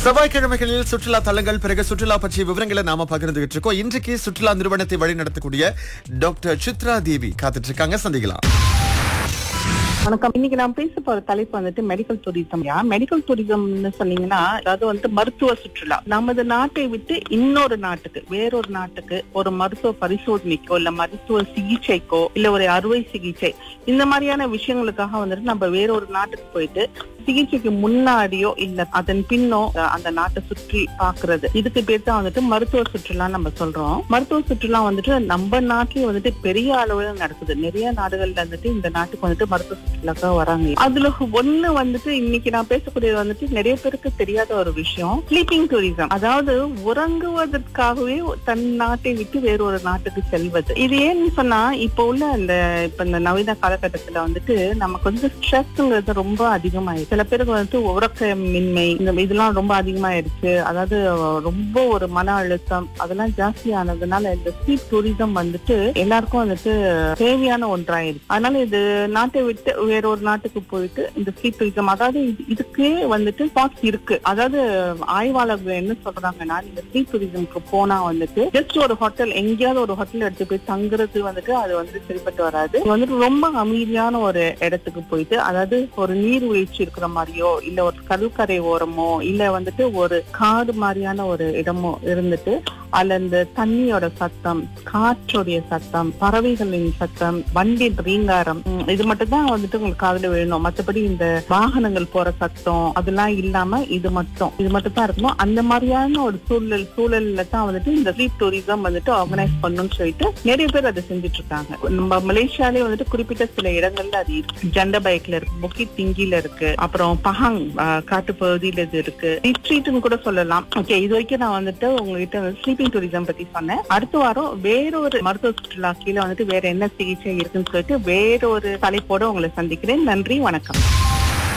செவ்வாய்க்கிழமைகளில் சுற்றுலா தலங்கள் பிறகு சுற்றுலா பற்றிய விவரங்களை நாம பகிர்ந்துகிட்டு இருக்கோம் இன்றைக்கு சுற்றுலா நிறுவனத்தை வழிநடத்தக்கூடிய டாக்டர் சித்ரா தேவி காத்துட்டு இருக்காங்க சந்திக்கலாம் வணக்கம் இன்னைக்கு நான் பேச போற தலைப்பு வந்துட்டு மெடிக்கல் டூரிசம் யா மெடிக்கல் டூரிசம்னு சொன்னீங்கன்னா அதாவது வந்துட்டு மருத்துவ சுற்றுலா நமது நாட்டை விட்டு இன்னொரு நாட்டுக்கு வேறொரு நாட்டுக்கு ஒரு மருத்துவ பரிசோதனைக்கோ இல்ல மருத்துவ சிகிச்சைக்கோ இல்ல ஒரு அறுவை சிகிச்சை இந்த மாதிரியான விஷயங்களுக்காக வந்துட்டு நம்ம வேறொரு நாட்டுக்கு போயிட்டு சிகிச்சைக்கு முன்னாடியோ இல்ல அதன் பின்னோ அஹ், அந்த நாட்டை சுற்றி பாக்குறது இதுக்கு பேர் தான் வந்துட்டு மருத்துவ சுற்றுலா நம்ம சொல்றோம் மருத்துவ சுற்றுலா வந்துட்டு நம்ம நாட்டிலேயே வந்துட்டு பெரிய அளவுல நடக்குது நிறைய நாடுகள்ல வந்துட்டு இந்த நாட்டுக்கு வந்துட்டு மருத்துவ சுற்றுலாக்காக வராங்க அதுல ஒண்ணு வந்துட்டு இன்னைக்கு நான் பேசக்கூடியது வந்துட்டு நிறைய பேருக்கு தெரியாத ஒரு விஷயம் ஸ்லீப்பிங் டூரிசம் அதாவது உறங்குவதற்காகவே தன் நாட்டை விட்டு வேறொரு நாட்டுக்கு செல்வது இது ஏன்னு சொன்னா இப்ப உள்ள இந்த இப்ப இந்த நவீன காலகட்டத்துல வந்துட்டு நமக்கு வந்து ஸ்ட்ரெஸ்ங்கிறது ரொம்ப அதிகமாயிடுச்சு சில பேருக்கு வந்துட்டு உறக்கமின்மை இந்த இதெல்லாம் ரொம்ப அதிகமாயிருச்சு அதாவது ரொம்ப ஒரு மன அழுத்தம் அதெல்லாம் ஜாஸ்தி ஆனதுனால இந்த ஸ்லீப் டூரிசம் வந்துட்டு எல்லாருக்கும் வந்துட்டு தேவையான ஒன்றாயிருச்சு அதனால இது நாட்டை விட்டு வேறொரு நாட்டுக்கு போயிட்டு இந்த ஸ்லீப் டூரிசம் அதாவது இது- இதுக்கே வந்துட்டு ஸ்பாட்ஸ் இருக்கு அதாவது ஆய்வாளர்கள் என்ன சொல்றாங்கன்னா இந்த ஸ்லீப் டூரிசம்க்கு போனா வந்துட்டு ஜஸ்ட் ஒரு ஹோட்டல் எங்கேயாவது ஒரு ஹோட்டல் எடுத்து போய் தங்குறது வந்துட்டு அது வந்துட்டு சரிப்பட்டு வராது இது வந்துட்டு ரொம்ப அமைதியான ஒரு இடத்துக்கு போயிட்டு அதாவது ஒரு நீர்வீழ்ச்சி இருக்கிற மாதிரியோ இல்ல ஒரு கடற்கரை ஓரமோ இல்ல வந்துட்டு ஒரு காடு மாதிரியான ஒரு இடமோ இருந்துட்டு அதுல இந்த தண்ணியோட சத்தம் காற்றுடைய சத்தம் பறவைகளின் சத்தம் வண்டி ரீங்காரம் உம், இது மட்டும் தான் வந்துட்டு உங்களுக்கு காதுல விழணும் மத்தபடி இந்த வாகனங்கள் போற சத்தம் அதெல்லாம் இல்லாம இது மட்டும் இது மட்டும் தான் இருக்கணும் அந்த மாதிரியான ஒரு சூழல் சூழல்ல தான் வந்துட்டு இந்த ஸ்லீப் டூரிசம் வந்துட்டு ஆர்கனைஸ் பண்ணணும்னு சொல்லிட்டு நிறைய பேர் அதை செஞ்சுட்டு இருக்காங்க நம்ம மலேசியாலே வந்துட்டு குறிப்பிட்ட சில இடங்கள்ல அது இருக்கு ஜண்ட பைக்ல இருக்கு புக்கி திங்கில இருக்கு அப்புறம் பஹாங் காட்டு பகுதியில இது இருக்கு ரிட்ரீட்னு கூட சொல்லலாம் ஓகே இது வரைக்கும் நான் வந்துட்டு உங்ககிட்ட ஸ்லீப்பிங் டூரிசம் பத்தி சொன்னேன் அடுத்த வாரம் வேறொரு மருத்துவ சுற்றுலா கீழே வந்துட்டு வேற என்ன சிகிச்சை இருக்குன்னு சொல்லிட்டு வேறொரு தலைப்போட உங்களை சந்திக்கிறேன் நன்றி வணக்கம்